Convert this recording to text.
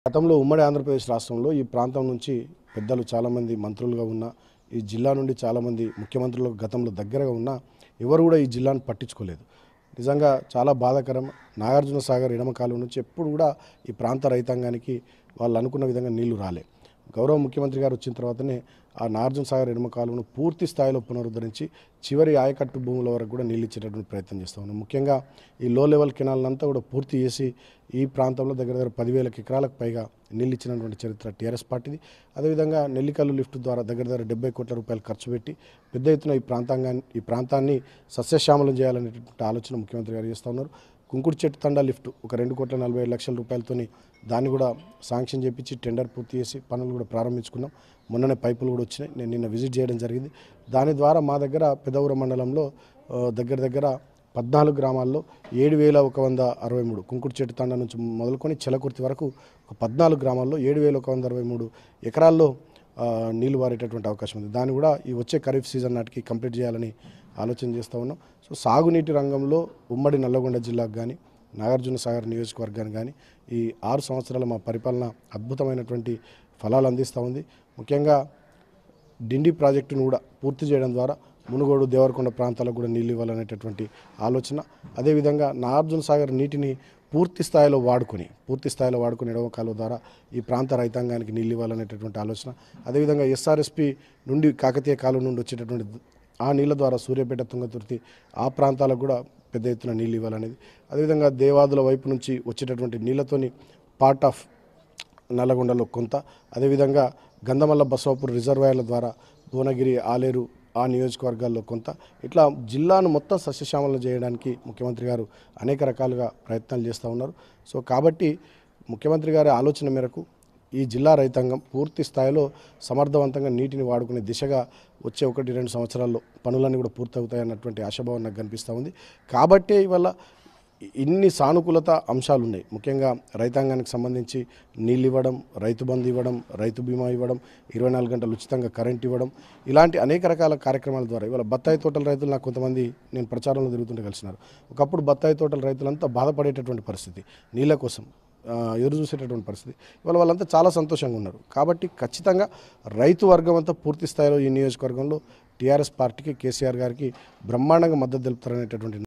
గతంలో ఉమ్మడి ఆంధ్రప్రదేశ్ రాష్ట్రంలో ఈ ప్రాంతం నుంచి పెద్దలు చాలామంది మంత్రులుగా ఉన్న ఈ జిల్లా నుండి చాలామంది ముఖ్యమంత్రులకు గతంలో దగ్గరగా ఉన్న ఎవరు కూడా ఈ జిల్లాను పట్టించుకోలేదు నిజంగా చాలా బాధాకరం నాగార్జున సాగర్ ఎడమ కాలువ నుంచి ఎప్పుడు కూడా ఈ ప్రాంత రైతాంగానికి వాళ్ళు అనుకున్న విధంగా నీళ్లు రాలే గౌరవ ముఖ్యమంత్రి గారు వచ్చిన తర్వాతనే ఆ నాగార్జున సాగర్ ఎడమ కాలువను పూర్తి స్థాయిలో పునరుద్ధరించి చివరి ఆయకట్టు భూముల వరకు కూడా నీళ్ళు ఇచ్చేటటువంటి ప్రయత్నం చేస్తూ ఉన్నాం ముఖ్యంగా ఈ లో లెవెల్ కెనాల్నంతా కూడా పూర్తి చేసి ఈ ప్రాంతంలో దగ్గర దగ్గర పదివేల ఎకరాలకు పైగా నీళ్ళు ఇచ్చినటువంటి చరిత్ర టీఆర్ఎస్ పార్టీది అదేవిధంగా నెల్లికల్లు లిఫ్ట్ ద్వారా దగ్గర దగ్గర డెబ్బై కోట్ల రూపాయలు ఖర్చు పెట్టి పెద్ద ఎత్తున ఈ ప్రాంతాంగాన్ని ఈ ప్రాంతాన్ని సస్యశ్యామలం చేయాలనేటువంటి ఆలోచన ముఖ్యమంత్రి గారు చేస్తూ ఉన్నారు కుంకుడు చెట్టు తండా లిఫ్ట్ ఒక రెండు కోట్ల నలభై ఐదు లక్షల రూపాయలతోని దాన్ని కూడా శాంక్షన్ చేపించి టెండర్ పూర్తి చేసి పనులు కూడా ప్రారంభించుకున్నాం మొన్ననే పైపులు కూడా వచ్చినాయి నేను నిన్న విజిట్ చేయడం జరిగింది దాని ద్వారా మా దగ్గర పెదవుర మండలంలో ఆ, దగ్గర దగ్గర పద్నాలుగు గ్రామాల్లో ఏడు వేల ఒక వంద అరవై మూడు కుంకుడు చెట్టు తండా నుంచి మొదలుకొని చెలకుర్తి వరకు ఒక పద్నాలుగు గ్రామాల్లో ఏడు వేల ఒక వంద అరవై మూడు ఎకరాల్లో ఆ, నీళ్లు వారేటటువంటి అవకాశం ఉంది దాన్ని కూడా ఈ వచ్చే ఖరీఫ్ సీజన్ నాటికి కంప్లీట్ చేయాలని ఆలోచన చేస్తూ ఉన్నాం సో సాగునీటి రంగంలో ఉమ్మడి నల్లగొండ జిల్లాకు కానీ నాగార్జున సాగర్ నియోజకవర్గానికి కానీ ఈ ఆరు సంవత్సరాల మా పరిపాలన అద్భుతమైనటువంటి ఫలాలు అందిస్తూ ఉంది ముఖ్యంగా డిండి ప్రాజెక్టును కూడా పూర్తి చేయడం ద్వారా మునుగోడు దేవరకొండ ప్రాంతాలకు కూడా నీళ్ళు ఇవ్వాలనేటటువంటి ఆలోచన అదేవిధంగా నాగార్జున సాగర్ నీటిని పూర్తి స్థాయిలో వాడుకొని పూర్తి స్థాయిలో వాడుకుని ఎడవ కాలువ ద్వారా ఈ ప్రాంత రైతాంగానికి నీళ్ళు ఇవ్వాలనేటటువంటి ఆలోచన అదేవిధంగా ఎస్ఆర్ఎస్పి నుండి కాకతీయ కాలువ నుండి వచ్చేటటువంటి ఆ నీళ్ళ ద్వారా సూర్యాపేట తుంగతుర్తి ఆ ప్రాంతాలకు కూడా పెద్ద ఎత్తున నీళ్ళు ఇవ్వాలనేది అదేవిధంగా దేవాదుల వైపు నుంచి వచ్చేటటువంటి నీళ్ళతోని పార్ట్ ఆఫ్ నల్లగొండలో కొంత అదేవిధంగా గంధమల్ల బసవాపూర్ రిజర్వాయర్ల ద్వారా భువనగిరి ఆలేరు ఆ నియోజకవర్గాల్లో కొంత ఇట్లా జిల్లాను మొత్తం సస్యశ్యామలం చేయడానికి ముఖ్యమంత్రి గారు అనేక రకాలుగా ప్రయత్నాలు చేస్తూ ఉన్నారు సో కాబట్టి ముఖ్యమంత్రి గారి ఆలోచన మేరకు ఈ జిల్లా రైతాంగం పూర్తి స్థాయిలో సమర్థవంతంగా నీటిని వాడుకునే దిశగా వచ్చే ఒకటి రెండు సంవత్సరాల్లో పనులన్నీ కూడా పూర్తవుతాయి అన్నటువంటి ఆశాభావం నాకు కనిపిస్తూ ఉంది కాబట్టే ఇవాళ ఇన్ని సానుకూలత అంశాలు ఉన్నాయి ముఖ్యంగా రైతాంగానికి సంబంధించి నీళ్ళు ఇవ్వడం రైతు బంధు ఇవ్వడం రైతు బీమా ఇవ్వడం ఇరవై నాలుగు గంటలు ఉచితంగా కరెంట్ ఇవ్వడం ఇలాంటి అనేక రకాల కార్యక్రమాల ద్వారా ఇవాళ బత్తాయి తోటల రైతులు నాకు కొంతమంది నేను ప్రచారంలో తిరుగుతుంటే కలిసినారు ఒకప్పుడు బత్తాయి తోటల రైతులంతా బాధపడేటటువంటి పరిస్థితి నీళ్ళ కోసం ఆ, ఎదురు చూసేటటువంటి పరిస్థితి ఇవాళ వాళ్ళంతా చాలా సంతోషంగా ఉన్నారు కాబట్టి ఖచ్చితంగా రైతు వర్గం అంతా పూర్తి స్థాయిలో ఈ నియోజకవర్గంలో టీఆర్ఎస్ పార్టీకి కేసీఆర్ గారికి బ్రహ్మాండంగా మద్దతు తెలుపుతారనేటటువంటి